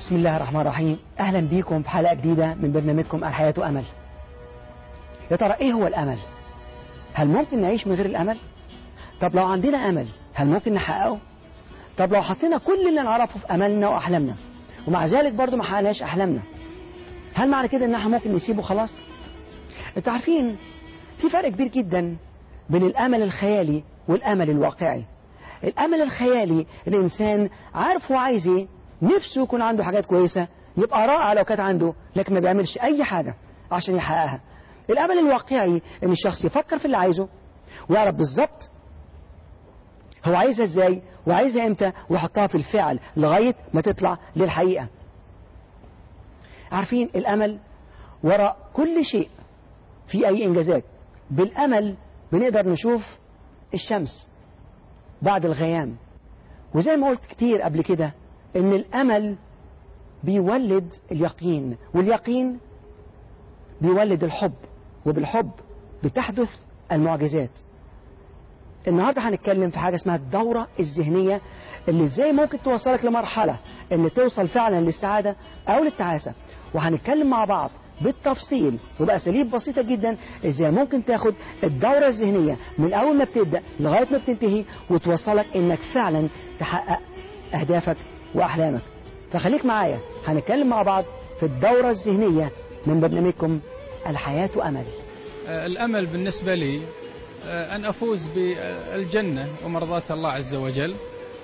بسم الله الرحمن الرحيم أهلا بيكم في حلقة جديدة من برنامجكم الحياة أمل يا ترى إيه هو الأمل هل ممكن نعيش من غير الأمل طب لو عندنا أمل هل ممكن نحققه طب لو حطينا كل اللي نعرفه في أملنا وأحلامنا ومع ذلك برضو ما حققناش أحلامنا هل معنى كده إن احنا ممكن نسيبه خلاص انتوا عارفين في فرق كبير جدا بين الأمل الخيالي والأمل الواقعي الأمل الخيالي الإنسان عارف هو عايز إيه نفسه يكون عنده حاجات كويسة يبقى رائع لو كانت عنده لكن ما بيعملش أي حاجة عشان يحققها الأمل الواقعي إن الشخص يفكر في اللي عايزه ويعرف بالظبط هو عايزها إزاي وعايزها إمتى ويحطها في الفعل لغاية ما تطلع للحقيقة عارفين الأمل وراء كل شيء في أي إنجازات بالأمل بنقدر نشوف الشمس بعد الغيام وزي ما قلت كتير قبل كده ان الامل بيولد اليقين واليقين بيولد الحب وبالحب بتحدث المعجزات النهارده هنتكلم في حاجه اسمها الدوره الذهنيه اللي ازاي ممكن توصلك لمرحله ان توصل فعلا للسعاده او للتعاسه وهنتكلم مع بعض بالتفصيل وبأساليب بسيطة جدا ازاي ممكن تاخد الدورة الذهنية من أول ما بتبدأ لغاية ما بتنتهي وتوصلك انك فعلا تحقق أهدافك وأحلامك فخليك معايا هنتكلم مع بعض في الدورة الذهنية من برنامجكم الحياة أمل الأمل بالنسبة لي أن أفوز بالجنة ومرضاة الله عز وجل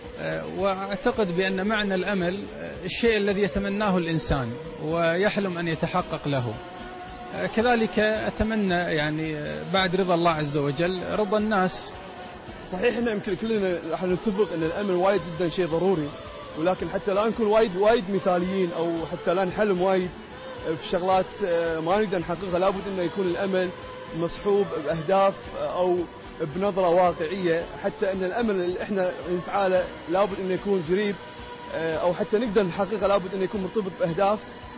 وأعتقد بأن معنى الأمل الشيء الذي يتمناه الإنسان ويحلم أن يتحقق له كذلك أتمنى يعني بعد رضا الله عز وجل رضا الناس صحيح ان يمكن كلنا راح نتفق ان الامل وايد جدا شيء ضروري ولكن حتى لا نكون وايد وايد مثاليين او حتى لا نحلم وايد في شغلات ما نقدر نحققها لابد انه يكون الامل مصحوب باهداف او بنظره واقعيه حتى ان الامل اللي احنا نسعى له لابد انه يكون قريب او حتى نقدر نحققه لابد انه يكون مرتبط باهداف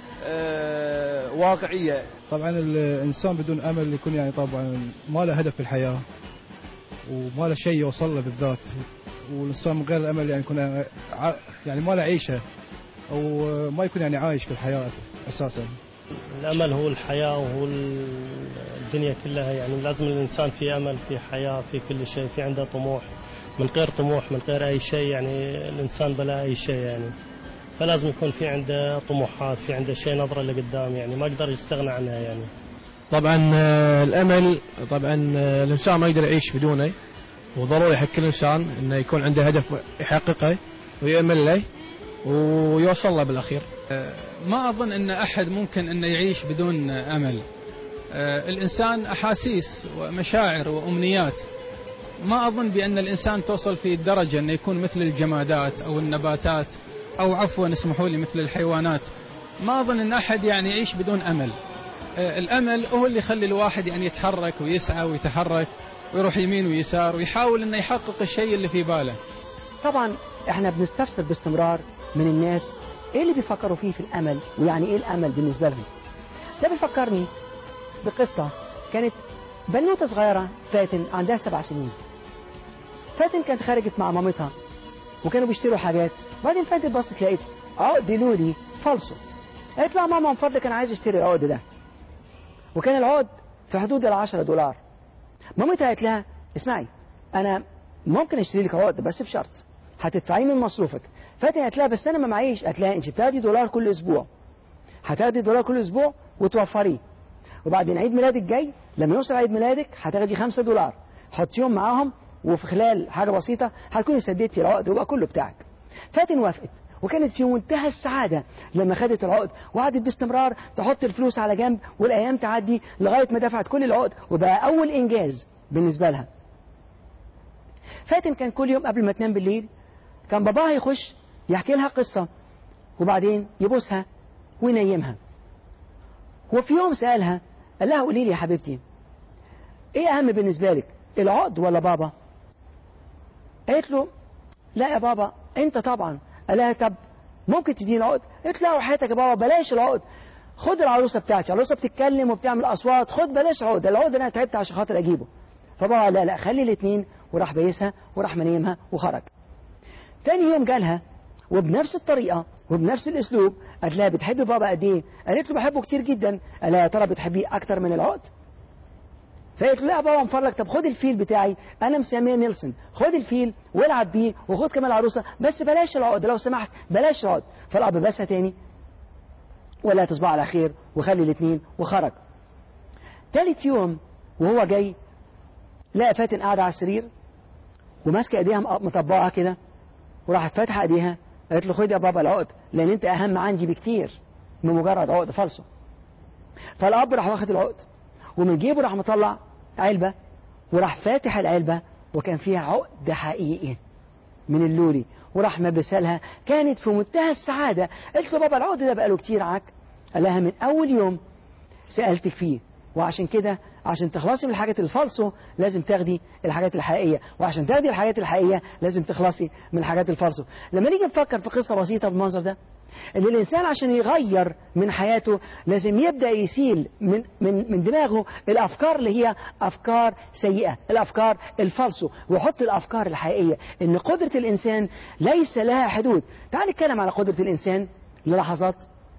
واقعيه. طبعا الانسان بدون امل يكون يعني طبعا ما له هدف في الحياه وما له شيء يوصل له بالذات والانسان من غير الامل يعني يكون يعني ما له عيشه او ما يكون يعني عايش في الحياه اساسا. الامل هو الحياه وهو الدنيا كلها يعني لازم الانسان في امل في حياه في كل شيء في عنده طموح من غير طموح من غير اي شيء يعني الانسان بلا اي شيء يعني فلازم يكون في عنده طموحات في عنده شيء نظره لقدام يعني ما يقدر يستغنى عنها يعني طبعا الامل طبعا الانسان ما يقدر يعيش بدونه وضروري حق كل انسان انه يكون عنده هدف يحققه ويأمل له ويوصل له بالاخير. ما اظن ان احد ممكن انه يعيش بدون امل. الانسان احاسيس ومشاعر وامنيات. ما اظن بان الانسان توصل في الدرجه انه يكون مثل الجمادات او النباتات او عفوا اسمحوا لي مثل الحيوانات. ما اظن ان احد يعني يعيش بدون امل. الامل هو اللي يخلي الواحد يعني يتحرك ويسعى ويتحرك ويروح يمين ويسار ويحاول انه يحقق الشيء اللي في باله. طبعا احنا بنستفسر باستمرار من الناس ايه اللي بيفكروا فيه في الامل ويعني ايه الامل بالنسبه لهم. ده بيفكرني بقصه كانت بنوته صغيره فاتن عندها سبع سنين. فاتن كانت خرجت مع مامتها وكانوا بيشتروا حاجات بعدين فاتن بصت لقيت عقد لولي فالصو قالت لها ماما من فضلك انا عايز اشتري العقد ده وكان العقد في حدود ال 10 دولار مامتها قالت لها اسمعي انا ممكن اشتري لك عقد بس بشرط هتدفعيه من مصروفك فاتن قالت لها بس انا ما معيش قالت لها انت بتاخدي دولار كل اسبوع هتاخدي دولار كل اسبوع وتوفريه وبعدين عيد ميلادك جاي لما يوصل عيد ميلادك هتاخدي 5 دولار حطيهم معاهم وفي خلال حاجه بسيطه هتكوني سددتي العقد ويبقى كله بتاعك فاتن وافقت وكانت في منتهى السعادة لما خدت العقد وقعدت باستمرار تحط الفلوس على جنب والأيام تعدي لغاية ما دفعت كل العقد وبقى أول إنجاز بالنسبة لها فاتن كان كل يوم قبل ما تنام بالليل كان باباها يخش يحكي لها قصة وبعدين يبوسها وينيمها وفي يوم سألها قال لها قولي لي يا حبيبتي ايه اهم بالنسبة لك العقد ولا بابا قالت له لا يا بابا انت طبعا قال لها طب ممكن تديني عقد قالت له وحياتك يا بابا بلاش العقد خد العروسه بتاعتي العروسه بتتكلم وبتعمل اصوات خد بلاش عقد العقد انا تعبت عشان خاطر اجيبه فبابا لا لا خلي الاثنين وراح بيسها وراح منيمها وخرج تاني يوم جالها وبنفس الطريقه وبنفس الاسلوب قالت لها بتحبي بابا قد ايه قالت له بحبه كتير جدا قال لها يا ترى بتحبيه اكتر من العقد فقالت له لا يا بابا من فضلك طب خد الفيل بتاعي انا مسميه نيلسون خد الفيل والعب بيه وخد كمان العروسه بس بلاش العقد لو سمحت بلاش العقد فالاب بسها تاني ولا تصبح على خير وخلي الاثنين وخرج تالت يوم وهو جاي لقى فاتن قاعدة على السرير وماسكة ايديها مطبقة كده وراحت فاتحة ايديها قالت له خد يا بابا العقد لان انت اهم عندي بكتير من مجرد عقد فالصو فالاب راح واخد العقد ومن جيبه راح مطلع علبة وراح فاتح العلبة وكان فيها عقد حقيقي من اللولي وراح ملبسها لها كانت في منتهى السعادة قلت له بابا العقد ده بقاله كتير عك قال لها من أول يوم سألتك فيه وعشان كده عشان تخلصي من الحاجات الفالصو لازم تاخدي الحاجات الحقيقية وعشان تاخدي الحاجات الحقيقية لازم تخلصي من الحاجات الفالصو لما نيجي نفكر في قصة بسيطة بالمنظر ده ان الانسان عشان يغير من حياته لازم يبدا يسيل من من من دماغه الافكار اللي هي افكار سيئه الافكار الفالصو ويحط الافكار الحقيقيه ان قدره الانسان ليس لها حدود تعال نتكلم على قدره الانسان للحظات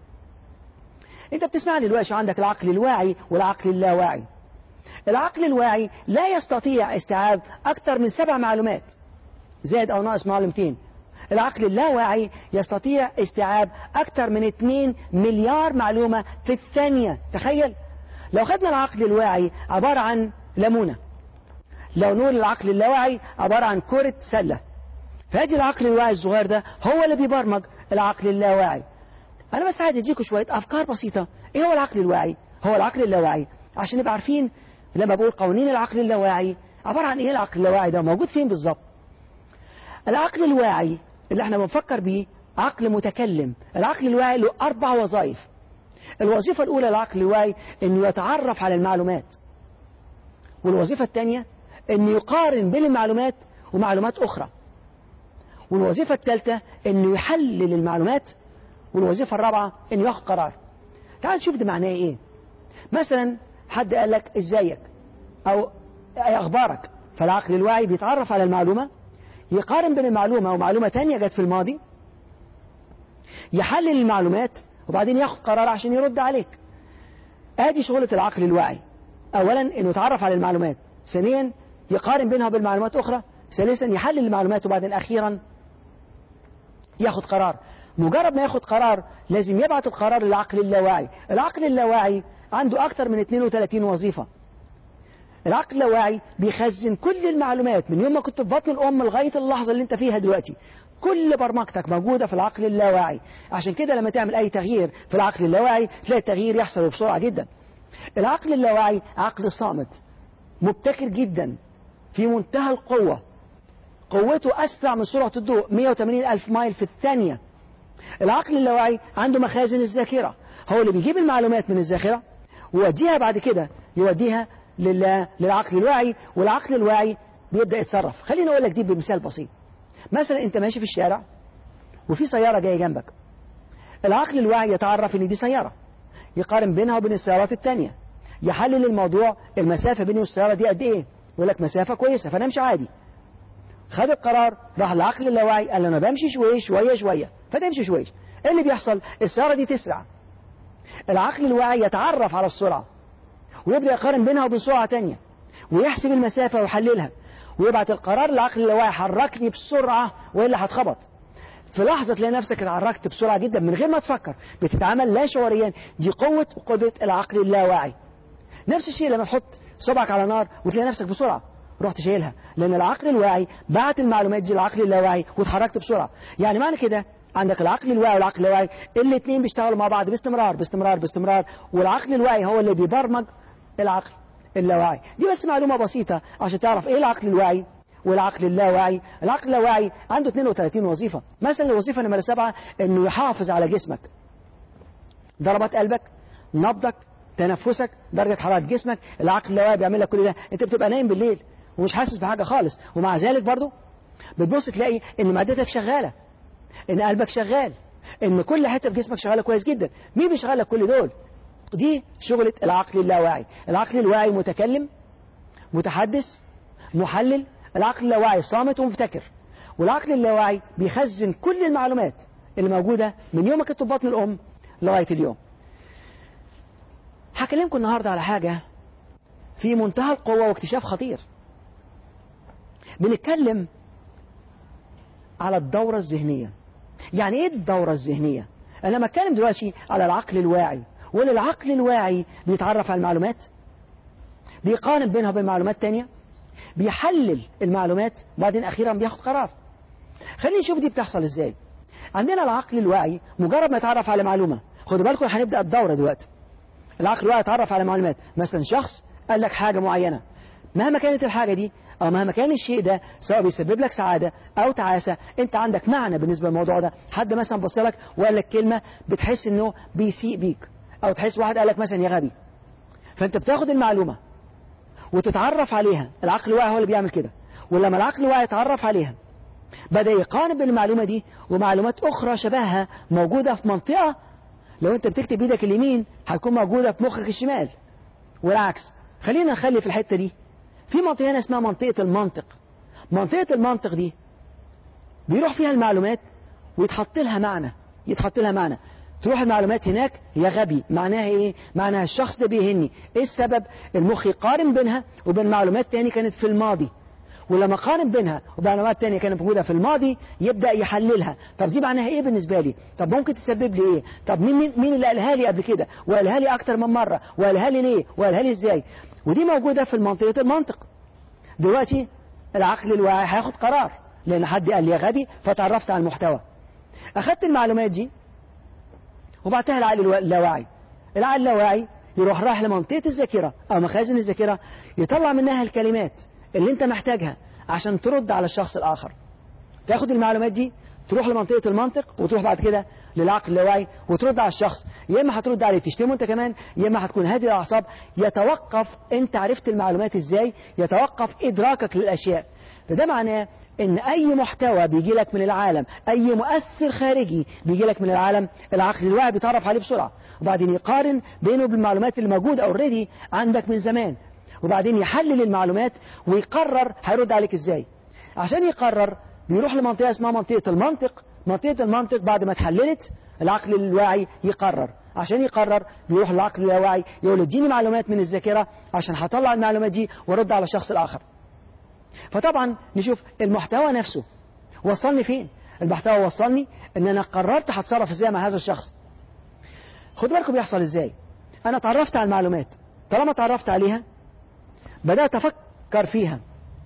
انت بتسمعني دلوقتي عندك العقل الواعي والعقل اللاواعي العقل الواعي لا يستطيع استيعاب اكثر من سبع معلومات زائد او ناقص معلومتين العقل اللاواعي يستطيع استيعاب أكثر من 2 مليار معلومة في الثانية تخيل لو خدنا العقل الواعي عبارة عن ليمونة لو نقول العقل اللاواعي عبارة عن كرة سلة فهذه العقل الواعي الصغير ده هو اللي بيبرمج العقل اللاواعي أنا بس عايز أديكم شوية أفكار بسيطة إيه هو العقل الواعي هو العقل اللاواعي عشان نبقى عارفين لما بقول قوانين العقل اللاواعي عبارة عن إيه العقل اللاواعي ده موجود فين بالظبط العقل الواعي اللي احنا بنفكر بيه عقل متكلم العقل الواعي له أربع وظائف الوظيفة الأولى للعقل الواعي أنه يتعرف على المعلومات والوظيفة الثانية أنه يقارن بين المعلومات ومعلومات أخرى والوظيفة الثالثة أنه يحلل المعلومات والوظيفة الرابعة أنه ياخد قرار تعال نشوف ده معناه إيه مثلا حد قال لك إزيك أو أي أخبارك فالعقل الواعي بيتعرف على المعلومة يقارن بين المعلومة ومعلومة تانية جت في الماضي يحلل المعلومات وبعدين ياخد قرار عشان يرد عليك ادي شغلة العقل الواعي اولا انه يتعرف على المعلومات ثانيا يقارن بينها وبين معلومات اخرى ثالثا يحلل المعلومات وبعدين اخيرا ياخد قرار مجرد ما ياخد قرار لازم يبعت القرار للعقل اللاواعي العقل اللاواعي عنده اكثر من 32 وظيفة العقل اللاواعي بيخزن كل المعلومات من يوم ما كنت في بطن الأم لغاية اللحظة اللي انت فيها دلوقتي كل برمجتك موجودة في العقل اللاواعي عشان كده لما تعمل أي تغيير في العقل اللاواعي تلاقي التغيير يحصل بسرعة جدا العقل اللاواعي عقل صامت مبتكر جدا في منتهى القوة قوته أسرع من سرعة الضوء 180 ألف مايل في الثانية العقل اللاواعي عنده مخازن الذاكرة هو اللي بيجيب المعلومات من الذاكرة ويوديها بعد كده يوديها للعقل الواعي والعقل الواعي بيبدأ يتصرف خليني أقول لك دي بمثال بسيط مثلا أنت ماشي في الشارع وفي سيارة جاية جنبك العقل الواعي يتعرف ان دي سيارة يقارن بينها وبين السيارات التانية يحلل الموضوع المسافة بيني والسيارة دي قد ايه يقول لك مسافة كويسة فانا امشي عادي خد القرار راح العقل اللاواعي قال انا بمشي شوية شوية شوية فتمشي شوية ايه اللي بيحصل السيارة دي تسرع العقل الواعي يتعرف على السرعة ويبدأ يقارن بينها وبين سرعة تانية ويحسب المسافة ويحللها ويبعت القرار للعقل اللاواعي حركني بسرعة وإلا هتخبط في لحظة تلاقي نفسك اتحركت بسرعة جدا من غير ما تفكر بتتعامل لا شعوريا دي قوة وقدرة العقل اللاواعي نفس الشيء لما تحط صبعك على نار وتلاقي نفسك بسرعة رحت شايلها لأن العقل الواعي بعت المعلومات دي للعقل اللاواعي واتحركت بسرعة يعني معنى كده عندك العقل الواعي والعقل اللاواعي الاثنين بيشتغلوا مع بعض باستمرار باستمرار باستمرار والعقل الواعي هو اللي بيبرمج العقل اللاواعي دي بس معلومة بسيطة عشان تعرف ايه العقل الواعي والعقل اللاواعي العقل اللاواعي عنده 32 وظيفة مثلا الوظيفة نمرة سبعة انه يحافظ على جسمك ضربات قلبك نبضك تنفسك درجة حرارة جسمك العقل اللاواعي بيعمل لك كل ده انت بتبقى نايم بالليل ومش حاسس بحاجة خالص ومع ذلك برضو بتبص تلاقي ان معدتك شغالة ان قلبك شغال ان كل حتة في جسمك شغالة كويس جدا مين بيشغل لك كل دول دي شغلة العقل اللاواعي العقل الواعي متكلم متحدث محلل العقل اللاواعي صامت ومبتكر والعقل اللاواعي بيخزن كل المعلومات اللي موجودة من يوم ما كنت في بطن الأم لغاية اليوم هكلمكم النهاردة على حاجة في منتهى القوة واكتشاف خطير بنتكلم على الدورة الذهنية يعني ايه الدورة الذهنية انا لما اتكلم دلوقتي على العقل الواعي ولا العقل الواعي بيتعرف على المعلومات بيقارن بينها وبين معلومات تانية بيحلل المعلومات وبعدين اخيرا بياخد قرار خلينا نشوف دي بتحصل ازاي عندنا العقل الواعي مجرد ما يتعرف على معلومة خدوا بالكم هنبدأ الدورة دلوقتي العقل الواعي يتعرف على معلومات مثلا شخص قال لك حاجة معينة مهما كانت الحاجة دي أو مهما كان الشيء ده سواء بيسبب لك سعادة أو تعاسة أنت عندك معنى بالنسبة للموضوع ده حد مثلا بص لك وقال لك كلمة بتحس إنه بيسيء بيك أو تحس واحد قال لك مثلا يا غبي فأنت بتاخد المعلومة وتتعرف عليها العقل الواعي هو اللي بيعمل كده ولما العقل الواعي يتعرف عليها بدأ يقارن بين المعلومة دي ومعلومات أخرى شبهها موجودة في منطقة لو أنت بتكتب بإيدك اليمين هتكون موجودة في مخك الشمال والعكس خلينا نخلي في الحتة دي في منطقة هنا اسمها منطقة المنطق منطقة المنطق دي بيروح فيها المعلومات ويتحط لها معنى يتحط لها معنى تروح المعلومات هناك يا غبي معناها ايه معناها الشخص ده بيهني ايه السبب المخ يقارن بينها وبين معلومات تاني كانت في الماضي ولما قارن بينها ومعلومات تانية كانت موجودة في الماضي يبدأ يحللها طب دي معناها ايه بالنسبة لي طب ممكن تسبب لي ايه طب مين, مين, مين اللي قالها لي قبل كده وقالها لي اكتر من مرة وقالها لي ليه وقالها لي ازاي ودي موجودة في منطقة المنطق دلوقتي العقل الواعي هياخد قرار لان حد قال لي يا غبي فتعرفت على المحتوى اخدت المعلومات دي وبعتها العقل اللاواعي العقل اللاواعي يروح رايح لمنطقة الذاكرة أو مخازن الذاكرة يطلع منها الكلمات اللي أنت محتاجها عشان ترد على الشخص الآخر تاخد المعلومات دي تروح لمنطقة المنطق وتروح بعد كده للعقل اللاواعي وترد على الشخص يا إما هترد عليه تشتمه أنت كمان يا إما هتكون هادي الأعصاب يتوقف أنت عرفت المعلومات إزاي يتوقف إدراكك للأشياء فده معناه ان اي محتوى بيجي لك من العالم اي مؤثر خارجي بيجي لك من العالم العقل الواعي بيتعرف عليه بسرعة وبعدين يقارن بينه بالمعلومات اللي موجودة اوريدي عندك من زمان وبعدين يحلل المعلومات ويقرر هيرد عليك ازاي عشان يقرر بيروح لمنطقة اسمها منطقة المنطق منطقة المنطق بعد ما اتحللت العقل الواعي يقرر عشان يقرر بيروح للعقل اللاواعي يقول اديني معلومات من الذاكرة عشان هطلع المعلومات دي وارد على الشخص الآخر فطبعا نشوف المحتوى نفسه وصلني فين المحتوى وصلني ان انا قررت هتصرف ازاي مع هذا الشخص خدوا بالكم بيحصل ازاي انا تعرفت على المعلومات طالما تعرفت عليها بدأت افكر فيها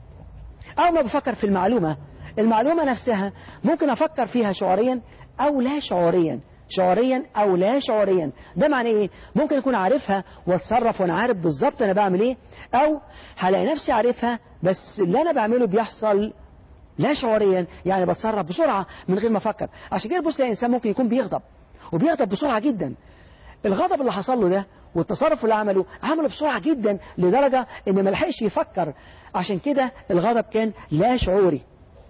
اول ما بفكر في المعلومة المعلومة نفسها ممكن افكر فيها شعوريا او لا شعوريا شعوريا او لا شعوريا ده معناه ايه ممكن اكون عارفها واتصرف وانا عارف بالظبط انا بعمل ايه او هلاقي نفسي عارفها بس اللي انا بعمله بيحصل لا شعوريا يعني بتصرف بسرعة من غير ما افكر عشان كده بص الانسان ممكن يكون بيغضب وبيغضب بسرعة جدا الغضب اللي حصل له ده والتصرف اللي عمله عمله بسرعة جدا لدرجة ان ما لحقش يفكر عشان كده الغضب كان لا شعوري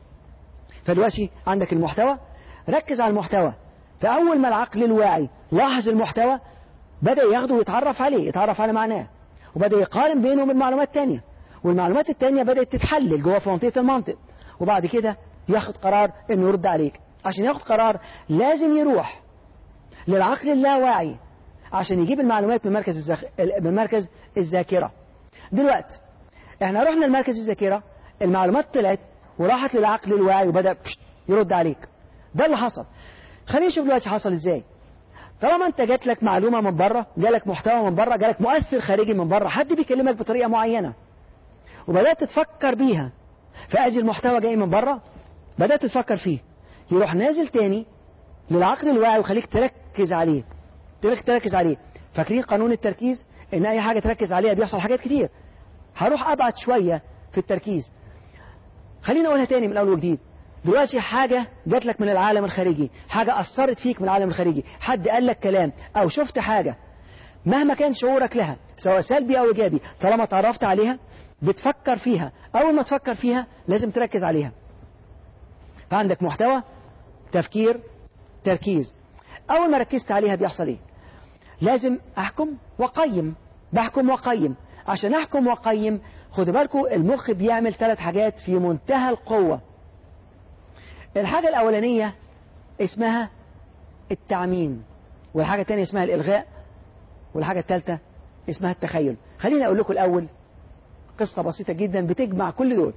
فدلوقتي عندك المحتوى ركز على المحتوى فأول ما العقل الواعي لاحظ المحتوى بدأ ياخده ويتعرف عليه يتعرف على معناه وبدأ يقارن بينه وبين معلومات تانية والمعلومات التانية بدأت تتحلل جوه في منطقة المنطق وبعد كده ياخد قرار انه يرد عليك عشان ياخد قرار لازم يروح للعقل اللاواعي عشان يجيب المعلومات من مركز الزخ... من مركز الذاكرة دلوقتي احنا رحنا لمركز الذاكرة المعلومات طلعت وراحت للعقل الواعي وبدأ يرد عليك ده اللي حصل خلينا نشوف دلوقتي حصل ازاي طالما انت جات لك معلومة من بره جالك محتوى من بره جالك مؤثر خارجي من بره حد بيكلمك بطريقة معينة وبدأت تفكر بيها فأجي المحتوى جاي من بره بدأت تفكر فيه يروح نازل تاني للعقل الواعي وخليك تركز عليه تركز تركز عليه فاكرين قانون التركيز ان اي حاجة تركز عليها بيحصل حاجات كتير هروح ابعد شوية في التركيز خليني اقولها تاني من اول وجديد دلوقتي حاجة جات لك من العالم الخارجي حاجة أثرت فيك من العالم الخارجي حد قال لك كلام أو شفت حاجة مهما كان شعورك لها سواء سلبي أو إيجابي طالما تعرفت عليها بتفكر فيها أول ما تفكر فيها لازم تركز عليها فعندك محتوى تفكير تركيز أول ما ركزت عليها بيحصل إيه لازم أحكم وقيم بحكم وقيم عشان أحكم وقيم خدوا بالكم المخ بيعمل ثلاث حاجات في منتهى القوة الحاجة الأولانية اسمها التعميم والحاجة الثانية اسمها الإلغاء والحاجة الثالثة اسمها التخيل خليني أقول لكم الأول قصة بسيطة جدا بتجمع كل دول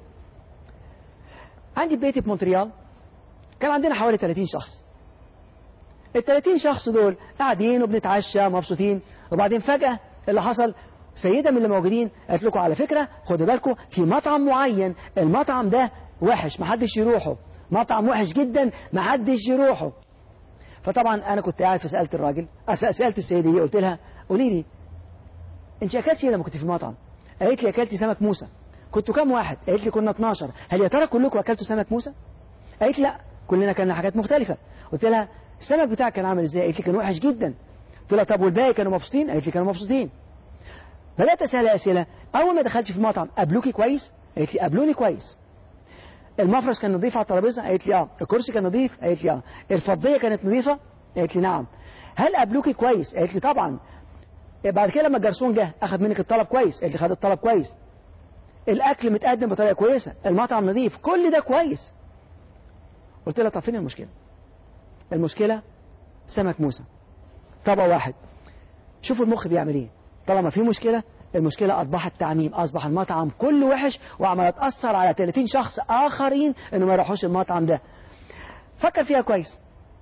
عندي بيتي في مونتريال كان عندنا حوالي 30 شخص ال 30 شخص دول قاعدين وبنتعشى مبسوطين وبعدين فجأة اللي حصل سيدة من اللي موجودين قالت لكم على فكرة خدوا بالكم في مطعم معين المطعم ده وحش محدش يروحه مطعم وحش جدا محدش يروحه فطبعا انا كنت قاعد فسالت الراجل أس- سالت السيده دي قلت لها قولي لي انت اكلتي ايه لما كنت في المطعم قالت لي اكلتي سمك موسى كنتوا كام واحد قالت لي كنا 12 هل يا ترى كلكم اكلتوا سمك موسى قالت لا كلنا كنا حاجات مختلفه قلت لها السمك بتاعك كان عامل ازاي قالت لي كان وحش جدا قلت لها طب والباقي كانوا مبسوطين قالت لي كانوا مبسوطين بدات اسالها اسئله اول ما دخلت في المطعم قابلوكي كويس قالت لي قابلوني كويس المفرش كان نظيف على الترابيزه قالت لي اه الكرسي كان نظيف قالت لي اه الفضيه كانت نظيفه قالت لي نعم هل قابلوكي كويس قالت لي طبعا بعد كده لما الجرسون جه اخذ منك الطلب كويس قالت لي خد الطلب كويس الاكل متقدم بطريقه كويسه المطعم نظيف كل ده كويس قلت لها طب فين المشكله المشكله سمك موسى طبق واحد شوفوا المخ بيعمل ايه طالما في مشكله المشكلة أصبحت تعميم أصبح المطعم كله وحش وعمالة تأثر على 30 شخص آخرين إنه ما يروحوش المطعم ده فكر فيها كويس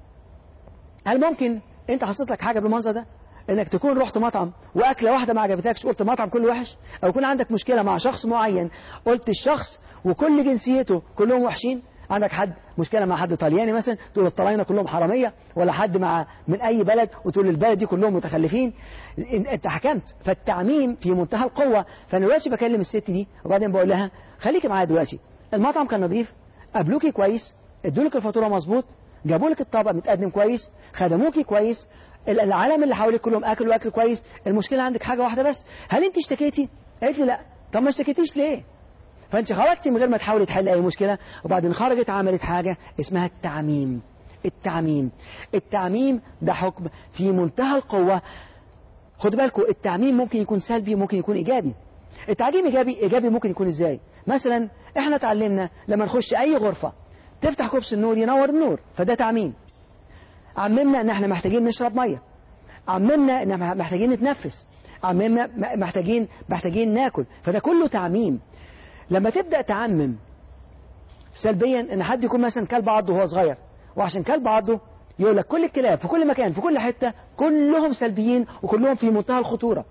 هل ممكن أنت حصلت لك حاجة بالمنظر ده انك تكون رحت مطعم واكله واحده ما عجبتكش قلت المطعم كله وحش او يكون عندك مشكله مع شخص معين قلت الشخص وكل جنسيته كلهم وحشين عندك حد مشكله مع حد طلياني مثلا تقول الطلاينه كلهم حراميه ولا حد مع من اي بلد وتقول البلد دي كلهم متخلفين إن- انت حكمت فالتعميم في منتهى القوه فانا دلوقتي بكلم الست دي وبعدين بقول لها خليكي معايا دلوقتي المطعم كان نظيف قابلوكي كويس ادولك الفاتوره مظبوط جابوا لك الطبق متقدم كويس خدموكي كويس ال- العالم اللي حواليك كلهم اكلوا اكل كويس المشكله عندك حاجه واحده بس هل انت اشتكيتي قالت لي لا طب ما اشتكيتيش ليه فانت خرجتي من غير ما تحاولي تحل اي مشكله وبعدين خرجت عملت حاجه اسمها التعميم التعميم التعميم ده حكم في منتهى القوه خدوا بالكم التعميم ممكن يكون سلبي وممكن يكون ايجابي التعميم ايجابي ايجابي ممكن يكون ازاي مثلا احنا اتعلمنا لما نخش اي غرفه تفتح كوبس النور ينور النور فده تعميم عممنا ان احنا محتاجين نشرب ميه عممنا ان احنا محتاجين نتنفس عممنا م- محتاجين محتاجين ناكل فده كله تعميم لما تبدا تعمم سلبيا ان حد يكون مثلا كلب عضه وهو صغير وعشان كلب عضه يقول لك كل الكلاب في كل مكان في كل حته كلهم سلبيين وكلهم في منتهى الخطوره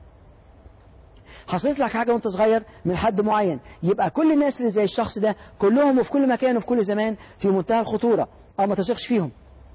حصلت لك حاجه وانت صغير من حد معين يبقى كل الناس اللي زي الشخص ده كلهم وفي كل مكان وفي كل زمان في منتهى الخطوره او ما تثقش فيهم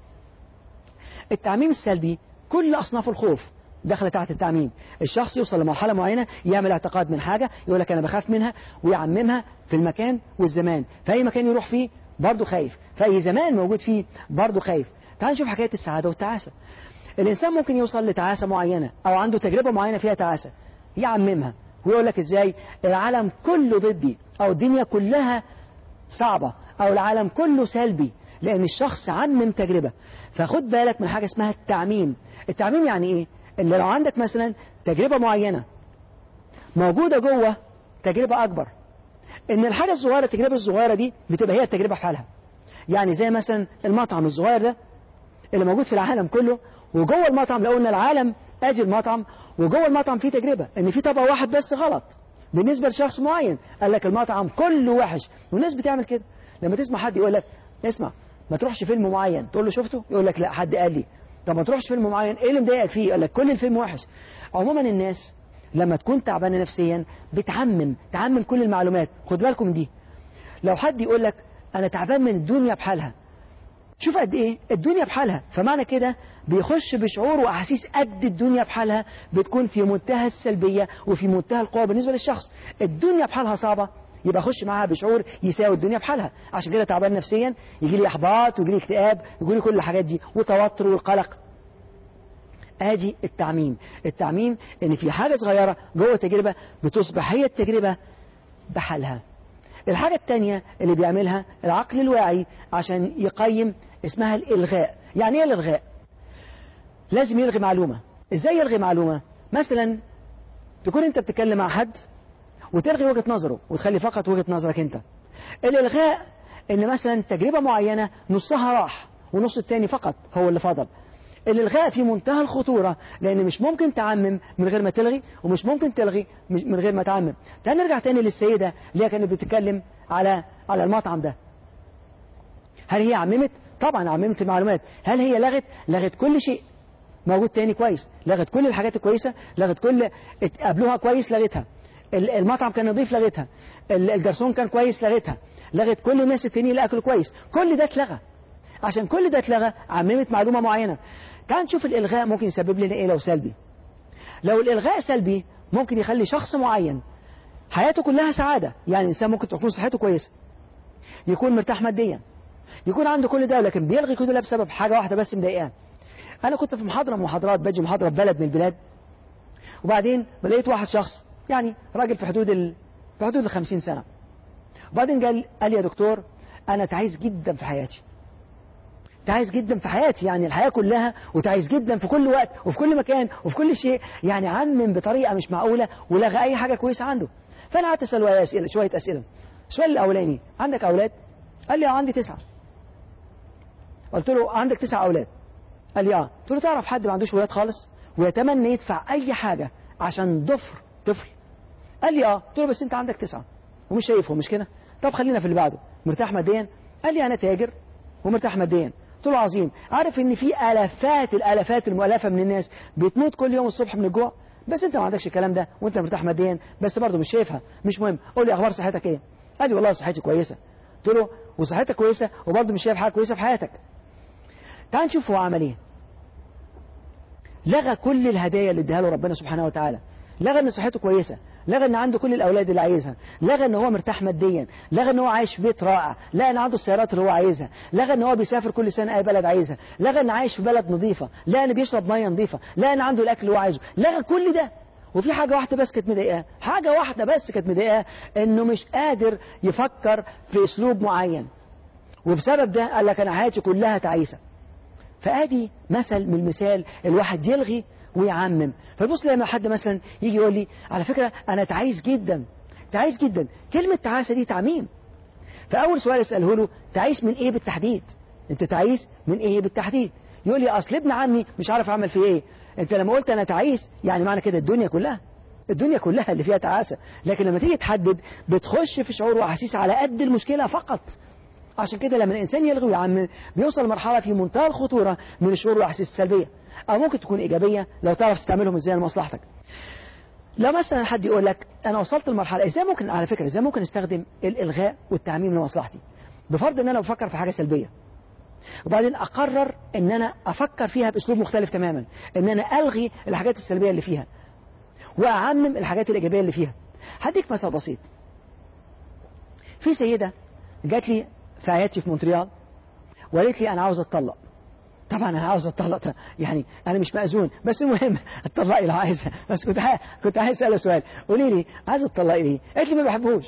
التعميم السلبي كل أصناف الخوف دخل تحت التعميم الشخص يوصل لمرحلة معينة يعمل اعتقاد من حاجة يقول لك أنا بخاف منها ويعممها في المكان والزمان في أي مكان يروح فيه برضه خايف في أي زمان موجود فيه برضه خايف تعال نشوف حكاية السعادة والتعاسة الإنسان ممكن يوصل لتعاسة معينة أو عنده تجربة معينة فيها تعاسة يعممها ويقول لك إزاي العالم كله ضدي أو الدنيا كلها صعبة أو العالم كله سلبي لأن الشخص عمم تجربة فخد بالك من حاجة اسمها التعميم التعميم يعني إيه؟ إن لو عندك مثلا تجربة معينة موجودة جوه تجربة أكبر إن الحاجة الصغيرة التجربة الصغيرة دي بتبقى هي التجربة في حالها يعني زي مثلا المطعم الصغير ده اللي موجود في العالم كله وجوه المطعم لو قلنا العالم ادي المطعم وجوه المطعم فيه تجربه ان في طبق واحد بس غلط بالنسبه لشخص معين قال لك المطعم كله وحش والناس بتعمل كده لما تسمع حد يقول لك اسمع ما تروحش فيلم معين تقول له شفته يقول لك لا حد قال لي طب ما تروحش فيلم معين ايه اللي مضايقك فيه يقول لك كل الفيلم وحش عموما الناس لما تكون تعبانه نفسيا بتعمم تعمم كل المعلومات خد بالكم من دي لو حد يقول لك انا تعبان من الدنيا بحالها شوف قد ايه الدنيا بحالها فمعنى كده بيخش بشعور واحاسيس قد الدنيا بحالها بتكون في منتهى السلبيه وفي منتهى القوه بالنسبه للشخص الدنيا بحالها صعبه يبقى اخش معاها بشعور يساوي الدنيا بحالها عشان كده تعبان نفسيا يجي لي احباط ويجي لي اكتئاب يجي لي كل الحاجات دي وتوتر والقلق ادي التعميم التعميم ان في حاجه صغيره جوه تجربه بتصبح هي التجربه بحالها الحاجة التانية اللي بيعملها العقل الواعي عشان يقيم اسمها الإلغاء يعني إيه الإلغاء؟ لازم يلغي معلومة إزاي يلغي معلومة؟ مثلا تكون أنت بتتكلم مع حد وتلغي وجهة نظره وتخلي فقط وجهة نظرك أنت الإلغاء إن مثلا تجربة معينة نصها راح ونص التاني فقط هو اللي فضل الالغاء في منتهى الخطوره لان مش ممكن تعمم من غير ما تلغي ومش ممكن تلغي مش- من غير ما تعمم تعال نرجع تاني للسيده اللي هي كانت بتتكلم على على المطعم ده هل هي عممت طبعا عممت المعلومات هل هي لغت لغت كل شيء موجود تاني كويس لغت كل الحاجات الكويسه لغت كل قابلوها كويس لغتها ال- المطعم كان نظيف لغتها ال- الجرسون كان كويس لغتها لغت كل الناس التانيين اللي اكلوا كويس كل ده اتلغى عشان كل ده اتلغى عممت معلومه معينه تعال نشوف الالغاء ممكن يسبب لنا ايه لو سلبي لو الالغاء سلبي ممكن يخلي شخص معين حياته كلها سعاده يعني انسان ممكن تكون صحته كويسه يكون مرتاح ماديا يكون عنده كل ده لكن بيلغي كل ده بسبب حاجه واحده بس مضايقاه انا كنت في محاضره من المحاضرات باجي محاضره في بلد من البلاد وبعدين لقيت واحد شخص يعني راجل في حدود ال... في حدود ال 50 سنه وبعدين قال قال لي يا دكتور انا تعيس جدا في حياتي تعيس جدا في حياتي يعني الحياه كلها وتعيس جدا في كل وقت وفي كل مكان وفي كل شيء يعني عمم بطريقه مش معقوله ولغى اي حاجه كويسه عنده فانا قعدت اساله اسئله شويه اسئله السؤال الاولاني عندك اولاد قال لي اه عندي تسعه قلت له عندك تسع اولاد قال لي اه قلت له تعرف حد ما عندوش ولاد خالص ويتمنى يدفع اي حاجه عشان ضفر طفل قال لي اه قلت له بس انت عندك تسعه ومش شايفهم مش كده طب خلينا في اللي بعده مرتاح ماديا قال لي انا تاجر ومرتاح ماديا قلت له عظيم عارف ان في الافات الالافات المؤلفه من الناس بتموت كل يوم الصبح من الجوع بس انت ما عندكش الكلام ده وانت مرتاح ماديا بس برضه مش شايفها مش مهم قول لي اخبار صحتك ايه قال لي والله صحتي كويسه قلت له وصحتك كويسه وبرضه مش شايف حاجه كويسه في حياتك تعال نشوف هو عمل ايه لغى كل الهدايا اللي اداها له ربنا سبحانه وتعالى لغى ان صحته كويسه لغى ان عنده كل الاولاد اللي عايزها لغى ان هو مرتاح ماديا لغى ان هو عايش في بيت رائع لغى ان عنده السيارات اللي هو عايزها لغى ان هو بيسافر كل سنه اي بلد عايزها لغى ان عايش في بلد نظيفه لغى ان بيشرب ميه نظيفه لغى ان عنده الاكل اللي هو عايزه لغى كل ده وفي حاجه واحده بس كانت مضايقاه حاجه واحده بس كانت مضايقاه انه مش قادر يفكر في اسلوب معين وبسبب ده قال لك انا حياتي كلها تعيسه فادي مثل من المثال الواحد يلغي ويعمم فتبص لما حد مثلا يجي يقول لي على فكره انا تعيس جدا تعيس جدا كلمه تعاسه دي تعميم فاول سؤال اساله له تعيس من ايه بالتحديد انت تعيس من ايه بالتحديد يقول لي اصل ابن عمي مش عارف اعمل فيه ايه انت لما قلت انا تعيس يعني معنى كده الدنيا كلها الدنيا كلها اللي فيها تعاسه لكن لما تيجي تحدد بتخش في شعور واحاسيس على قد المشكله فقط عشان كده لما الانسان يلغي ويعمم بيوصل لمرحله في منتهى الخطوره من الشعور والاحاسيس السلبيه او ممكن تكون ايجابيه لو تعرف تستعملهم ازاي لمصلحتك لو مثلا حد يقول لك انا وصلت لمرحله ازاي ممكن على فكره ازاي ممكن استخدم الالغاء والتعميم لمصلحتي بفرض ان انا بفكر في حاجه سلبيه وبعدين اقرر ان انا افكر فيها باسلوب مختلف تماما ان انا الغي الحاجات السلبيه اللي فيها واعمم الحاجات الايجابيه اللي فيها هديك مثل بسيط في سيده جات لي في عيادتي في مونتريال وقالت لي انا عاوز اتطلق طبعا انا عاوز اتطلق يعني انا مش مأذون بس المهم اتطلقي لو عايزه بس كنت عايز كنت عايز اسالها سؤال قولي لي عايزه تطلقي ليه؟ قالت لي ما بحبوش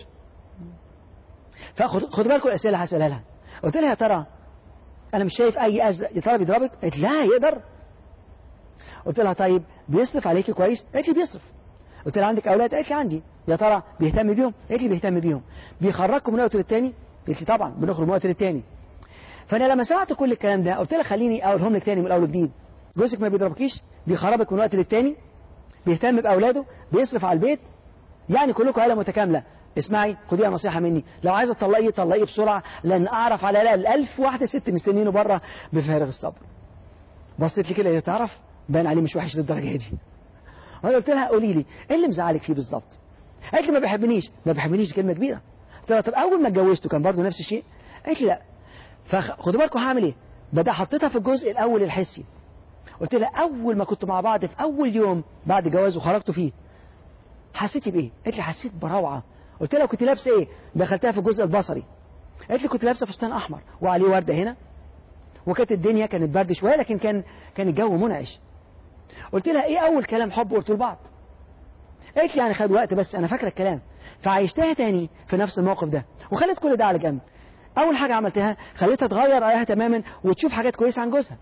فخد خد بالكم الاسئله اللي هسالها لها قلت لها يا ترى انا مش شايف اي ازرق يا ترى بيضربك؟ قالت لا يقدر قلت لها طيب بيصرف عليكي كويس؟ قالت لي بيصرف قلت لها عندك اولاد؟ قالت لي عندي يا ترى بيهتم بيهم؟ قالت لي بيهتم بيهم بيخرجكم من وقت للتاني؟ قالت لي طبعا بنخرج من وقت للتاني فانا لما سمعت كل الكلام ده قلت لها خليني اقولهم لك تاني من الاول وجديد جوزك ما بيضربكيش بيخربك من وقت للتاني بيهتم باولاده بيصرف على البيت يعني كلكم عيله متكامله اسمعي خديها نصيحه مني لو عايزه تطلقي طلقي بسرعه لان اعرف على الاقل ألف واحده ست مستنينه بره بفارغ الصبر بصيت لي كده تعرف باين عليه مش وحش للدرجه دي وانا قلت لها قولي لي ايه اللي مزعلك فيه بالظبط قالت لي ما بيحبنيش ما بيحبنيش كلمه كبيره قلت لها طب اول ما اتجوزته كان برضه نفس الشيء قالت لي لا فخدوا بالكم هعمل ايه بدأ حطيتها في الجزء الاول الحسي قلت لها اول ما كنتوا مع بعض في اول يوم بعد جواز وخرجتوا فيه حسيتي بايه قالت لي حسيت بروعه قلت لها كنت لابسه ايه دخلتها في الجزء البصري قالت لي كنت لابسه فستان احمر وعليه ورده هنا وكانت الدنيا كانت برد شويه لكن كان كان الجو منعش قلت لها ايه اول كلام حب قلت لبعض قالت لي يعني خد وقت بس انا فاكره الكلام فعيشتها تاني في نفس الموقف ده وخليت كل ده على جنب اول حاجه عملتها خليتها تغير رايها تماما وتشوف حاجات كويسه عن جوزها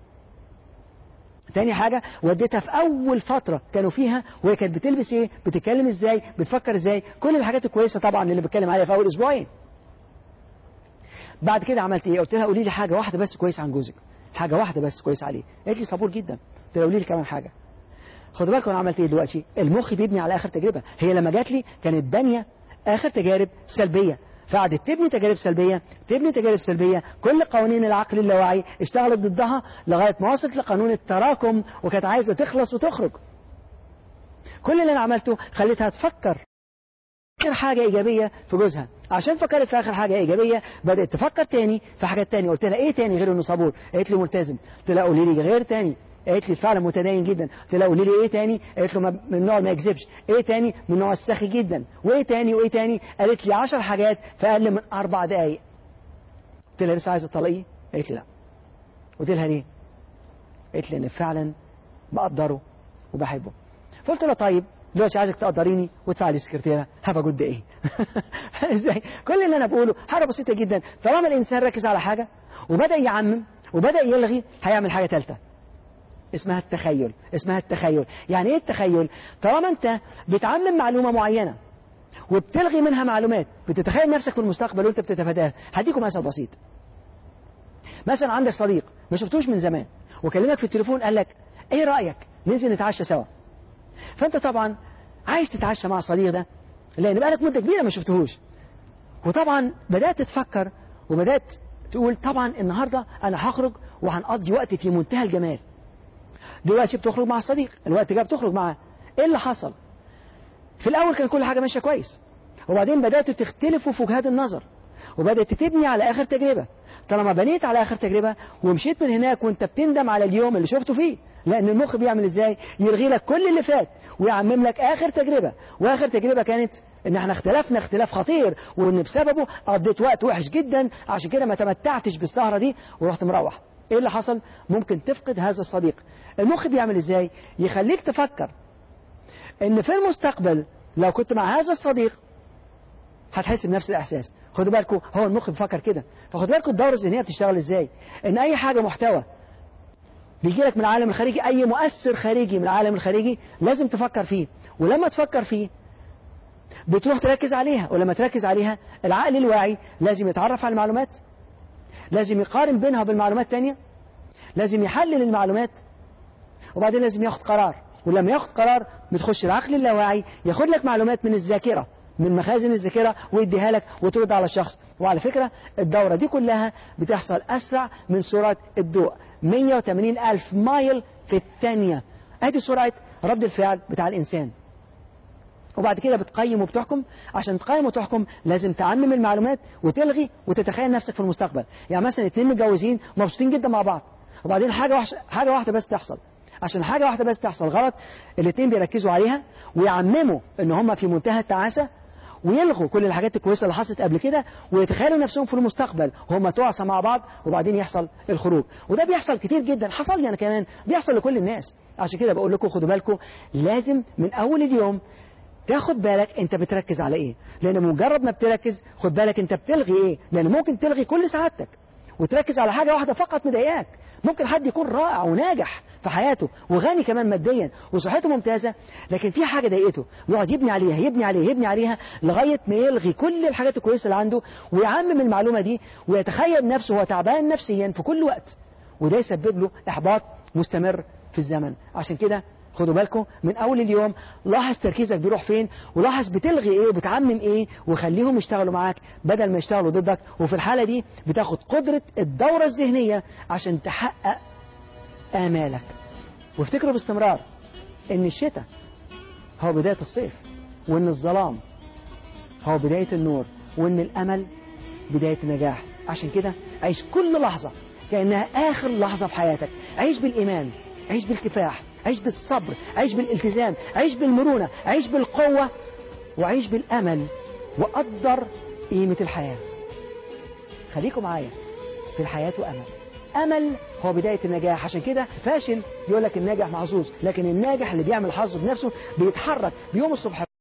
تاني حاجة وديتها في أول فترة كانوا فيها وهي كانت بتلبس إيه بتتكلم إزاي بتفكر إزاي كل الحاجات الكويسة طبعا اللي بتكلم عليها في أول أسبوعين بعد كده عملت إيه قلت لها قولي لي حاجة واحدة بس كويسة عن جوزك حاجة واحدة بس كويس عليه قالت لي صبور جدا قلت لها قولي لي كمان حاجة خد بالك انا عملت ايه دلوقتي المخ بيبني على اخر تجربه هي لما جات لي كانت بانيه اخر تجارب سلبيه فقعدت تبني تجارب سلبيه تبني تجارب سلبيه كل قوانين العقل اللاواعي اشتغلت ضدها لغايه ما وصلت لقانون التراكم وكانت عايزه تخلص وتخرج كل اللي انا عملته خليتها تفكر اخر حاجه ايجابيه في جوزها عشان فكرت في اخر حاجه ايجابيه بدات تفكر تاني في حاجات تانية قلت لها ايه تاني غير انه صبور قالت لي ملتزم قلت لها قولي لي غير تاني قالت لي فعلا متدين جدا قلت لها قولي لي ايه تاني قالت له ما- من نوع ما يكذبش ايه تاني من نوع السخي جدا وايه تاني وايه تاني قالت لي 10 حاجات في اقل من اربع دقائق قلت لها لسه عايزه تطلقيه قالت لي لا قلت لها ليه قالت لي ان فعلا بقدره وبحبه فقلت لها طيب دلوقتي عايزك تقدريني وتدفع لي سكرتيره هبقى جد ايه ازاي كل اللي انا بقوله حاجه بسيطه جدا طالما الانسان ركز على حاجه وبدا يعمم وبدا يلغي هيعمل حاجه ثالثه اسمها التخيل اسمها التخيل يعني ايه التخيل طالما انت بتعمم معلومه معينه وبتلغي منها معلومات بتتخيل نفسك في المستقبل وانت بتتفاداها هديكم مثل بسيط مثلا عندك صديق ما شفتوش من زمان وكلمك في التليفون قال لك ايه رايك ننزل نتعشى سوا فانت طبعا عايز تتعشى مع الصديق ده لان بقالك مده كبيره ما شفتهوش وطبعا بدات تفكر وبدات تقول طبعا النهارده انا هخرج وهنقضي وقت في منتهى الجمال دلوقتي بتخرج مع الصديق الوقت جاي بتخرج معاه ايه اللي حصل في الاول كان كل حاجه ماشيه كويس وبعدين بداتوا تختلفوا في وجهات النظر وبدات تبني على اخر تجربه طالما بنيت على اخر تجربه ومشيت من هناك وانت بتندم على اليوم اللي شفته فيه لان المخ بيعمل ازاي يلغي لك كل اللي فات ويعمم لك اخر تجربه واخر تجربه كانت ان احنا اختلفنا اختلاف خطير وان بسببه قضيت وقت وحش جدا عشان كده ما تمتعتش بالسهره دي ورحت مروح ايه اللي حصل ممكن تفقد هذا الصديق المخ بيعمل ازاي يخليك تفكر ان في المستقبل لو كنت مع هذا الصديق هتحس بنفس الاحساس خدوا بالكم هو المخ بيفكر كده فخدوا بالكم الدوره الذهنيه بتشتغل ازاي ان اي حاجه محتوى بيجي لك من العالم الخارجي اي مؤثر خارجي من العالم الخارجي لازم تفكر فيه ولما تفكر فيه بتروح تركز عليها ولما تركز عليها العقل الواعي لازم يتعرف على المعلومات لازم يقارن بينها وبين معلومات تانية لازم يحلل المعلومات وبعدين لازم ياخد قرار ولما ياخد قرار بتخش العقل اللاواعي ياخد لك معلومات من الذاكرة من مخازن الذاكرة ويديها لك وترد على الشخص وعلى فكرة الدورة دي كلها بتحصل أسرع من سرعة الضوء 180 ألف مايل في الثانية ادي سرعة رد الفعل بتاع الإنسان وبعد كده بتقيم وبتحكم عشان تقيم وتحكم لازم تعمم المعلومات وتلغي وتتخيل نفسك في المستقبل يعني مثلا اتنين متجوزين مبسوطين جدا مع بعض وبعدين حاجة وحش حاجة واحدة بس تحصل عشان حاجة واحدة بس تحصل غلط الاتنين بيركزوا عليها ويعمموا ان هم في منتهى التعاسة ويلغوا كل الحاجات الكويسة اللي حصلت قبل كده ويتخيلوا نفسهم في المستقبل وهم تعصى مع بعض وبعدين يحصل الخروج وده بيحصل كتير جدا حصل لي انا كمان بيحصل لكل الناس عشان كده بقول لكم خدوا بالكم لازم من اول اليوم تاخد بالك انت بتركز على ايه لان مجرد ما بتركز خد بالك انت بتلغي ايه لان ممكن تلغي كل سعادتك وتركز على حاجة واحدة فقط مضايقاك ممكن حد يكون رائع وناجح في حياته وغني كمان ماديا وصحته ممتازة لكن في حاجة ضايقته ويقعد يبني عليها يبني عليها يبني عليها لغاية ما يلغي كل الحاجات الكويسة اللي عنده ويعمم المعلومة دي ويتخيل نفسه هو تعبان نفسيا في كل وقت وده يسبب له إحباط مستمر في الزمن عشان كده خدوا بالكم من اول اليوم لاحظ تركيزك بيروح فين ولاحظ بتلغي ايه وبتعمم ايه وخليهم يشتغلوا معاك بدل ما يشتغلوا ضدك وفي الحالة دي بتاخد قدرة الدورة الذهنية عشان تحقق آمالك وافتكروا باستمرار ان الشتاء هو بداية الصيف وان الظلام هو بداية النور وان الامل بداية النجاح عشان كده عيش كل لحظة كأنها آخر لحظة في حياتك عيش بالإيمان عيش بالكفاح عيش بالصبر عيش بالالتزام عيش بالمرونة عيش بالقوة وعيش بالأمل وقدر قيمة الحياة خليكم معايا في الحياة وأمل أمل هو بداية النجاح عشان كده فاشل يقول لك الناجح محظوظ لكن الناجح اللي بيعمل حظه بنفسه بيتحرك بيوم الصبح